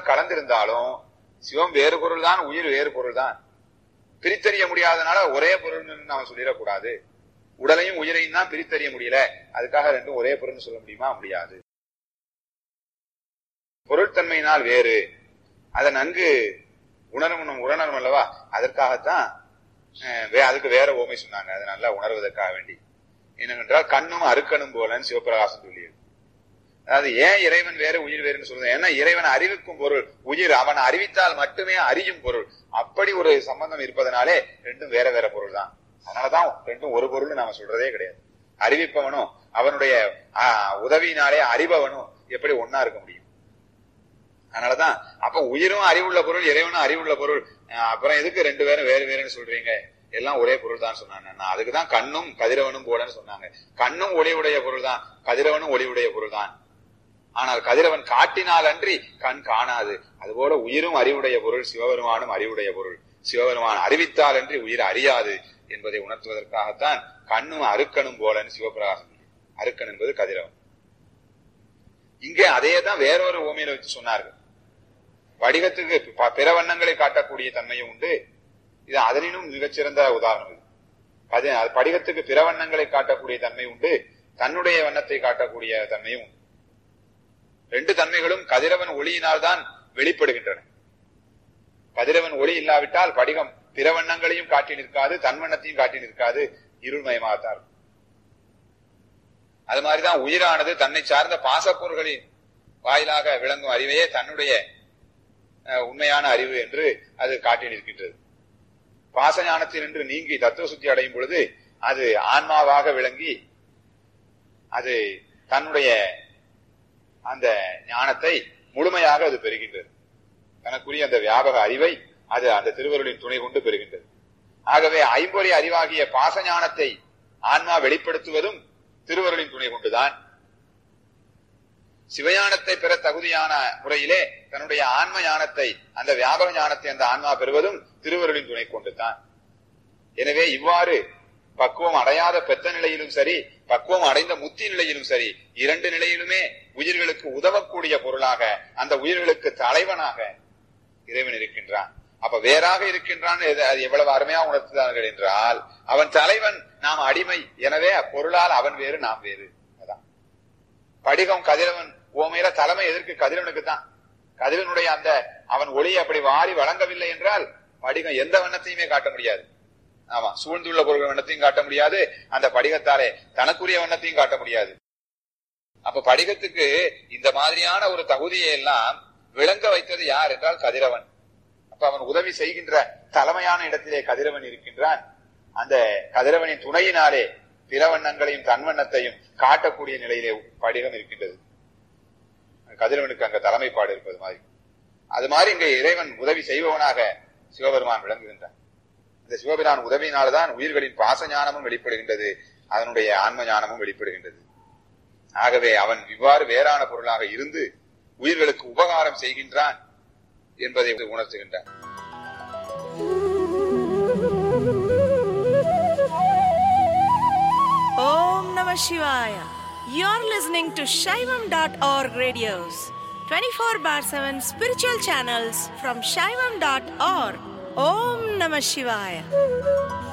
கலந்திருந்தாலும் சிவம் வேறு பொருள் தான் உயிர் வேறு பொருள் தான் பிரித்தறிய முடியாதனால ஒரே பொருள்னு நாம சொல்லிடக்கூடாது உடலையும் உயிரையும் தான் பிரித்தறிய முடியல அதுக்காக ரெண்டும் ஒரே பொருள்னு சொல்ல முடியுமா முடியாது பொருட்தன்மையினால் வேறு அதை நன்கு உணரும் உணரணும் அல்லவா அதற்காகத்தான் அஹ், வே- அதுக்கு வேற ஓமை சொன்னாங்க அதை நல்லா உணர்வதற்காக வேண்டி என்னவென்றால் கண்ணும் அறுக்கணும் போலன்னு சிவபிரகாசம் சொல்லியது அதாவது ஏன் இறைவன் வேறு உயிர் வேறுன்னு சொல்றது ஏன்னா இறைவன் அறிவிக்கும் பொருள் உயிர் அவன் அறிவித்தால் மட்டுமே அறியும் பொருள் அப்படி ஒரு சம்பந்தம் இருப்பதனாலே ரெண்டும் வேற வேற பொருள் தான் அதனாலதான் ரெண்டும் ஒரு பொருள்னு நாம சொல்றதே கிடையாது அறிவிப்பவனும் அவனுடைய ஆஹ், உதவியினாலே அறிபவனும் எப்படி ஒன்னா இருக்க முடியும் அதனாலதான் அப்ப உயிரும் அறிவுள்ள பொருள் இறைவனும் அறிவுள்ள பொருள் அஹ் அப்புறம் எதுக்கு ரெண்டு பேரும் வேறு வேறுன்னு சொல்றீங்க எல்லாம் ஒரே பொருள் தான் சொன்னாங்க நான் அதுக்குதான் கண்ணும் கதிரவனும் போலன்னு சொன்னாங்க கண்ணும் ஒளிவுடைய பொருள் தான் கதிரவனும் ஒளிவுடைய பொருள் தான் ஆனால் கதிரவன் காட்டினால் அன்றி கண் காணாது அதுபோல உயிரும் அறிவுடைய பொருள் சிவபெருமானும் அறிவுடைய பொருள் சிவபெருமான் அறிவித்தால் அன்றி உயிர் அறியாது என்பதை உணர்த்துவதற்காகத்தான் கண்ணும் அருக்கனும் போலன்னு சிவபிரகாசம் அருக்கன் என்பது கதிரவன் இங்கே அதே தான் வேறொரு ஓமையில வச்சு சொன்னார்கள் படிகத்துக்கு ப- பிற வண்ணங்களை காட்டக்கூடிய தன்மையும் உண்டு இது அதனினும் மிகச்சிறந்த உதாரணம் இது அது அது படிகத்துக்கு பிற வண்ணங்களை காட்டக்கூடிய தன்மை உண்டு தன்னுடைய வண்ணத்தை காட்டக்கூடிய தன்மையும் உண்டு ரெண்டு தன்மைகளும் கதிரவன் ஒளியினால் தான் வெளிப்படுகின்றன கதிரவன் ஒளி இல்லாவிட்டால் படிகம் பிற வண்ணங்களையும் காட்டி நிற்காது தன் வண்ணத்தையும் காட்டி நிற்காது இருள்மயமாகத்தான் இருக்கும் அது மாதிரிதான் உயிரானது தன்னை சார்ந்த பாசப்பொருள்களின் வாயிலாக விளங்கும் அறிவையே தன்னுடைய அஹ், உண்மையான அறிவு என்று அது காட்டி நிற்கின்றது பாச ஞானத்தினின்று நீங்கி தத்துவ சுத்தி அடையும் பொழுது அது ஆன்மாவாக விளங்கி அது தன்னுடைய அந்த ஞானத்தை முழுமையாக அது பெறுகின்றது தனக்குரிய அந்த வியாபக அறிவை அது அந்த திருவருளின் துணை கொண்டு பெறுகின்றது ஆகவே ஐம்பொறி அறிவாகிய பாச ஞானத்தை ஆன்மா வெளிப்படுத்துவதும் திருவருளின் துணை கொண்டுதான் சிவஞானத்தை பெற தகுதியான முறையிலே தன்னுடைய ஆன்ம ஞானத்தை அந்த வியாபக ஞானத்தை அந்த ஆன்மா பெறுவதும் திருவருளின் துணை கொண்டுதான் எனவே இவ்வாறு பக்குவம் அடையாத பெத்த நிலையிலும் சரி பக்குவம் அடைந்த முத்தி நிலையிலும் சரி இரண்டு நிலையிலுமே உயிர்களுக்கு உதவக்கூடிய பொருளாக அந்த உயிர்களுக்கு தலைவனாக இறைவன் இருக்கின்றான் அப்ப வேறாக இருக்கின்றான் எது- அது எவ்வளவு அருமையா உணர்த்துகிறார்கள் என்றால் அவன் தலைவன் நாம் அடிமை எனவே பொருளால் அவன் வேறு நாம் வேறு அதான் படிகம் கதிரவன் ஓமையில தலைமை எதற்கு கதிரவனுக்கு தான் கதிரவனுடைய அந்த அவன் ஒளியை அப்படி வாரி வழங்கவில்லை என்றால் படிகம் எந்த வண்ணத்தையுமே காட்ட முடியாது ஆமா சூழ்ந்துள்ள பொருள் வண்ணத்தையும் காட்ட முடியாது அந்த படிகத்தாலே தனக்குரிய வண்ணத்தையும் காட்ட முடியாது அப்ப படிகத்துக்கு இந்த மாதிரியான ஒரு தகுதியை எல்லாம் விளங்க வைத்தது யார் என்றால் கதிரவன் அப்ப அவன் உதவி செய்கின்ற தலைமையான இடத்திலே கதிரவன் இருக்கின்றான் அந்த கதிரவனின் துணையினாலே பிற வண்ணங்களையும் தன்வண்ணத்தையும் காட்டக்கூடிய நிலையிலே படிகம் இருக்கின்றது கதிரவனுக்கு அங்க தலைமைப்பாடு இருப்பது மாதிரி அது மாதிரி இங்க இறைவன் உதவி செய்பவனாக சிவபெருமான் விளங்குகின்றான் இந்த சிவபிரான் உதவியினால்தான் உயிர்களின் பாச ஞானமும் வெளிப்படுகின்றது அதனுடைய ஆன்ம ஞானமும் வெளிப்படுகின்றது ஆகவே அவன் இவ்வாறு வேறான பொருளாக இருந்து உயிர்களுக்கு உபகாரம் செய்கின்றான் என்பதை உணர்த்துகின்றான் Om Namah Shivaya. You're listening to Shaivam.org radios, 24 bar 7 spiritual channels from Shaivam.org. Om Namah Shivaya.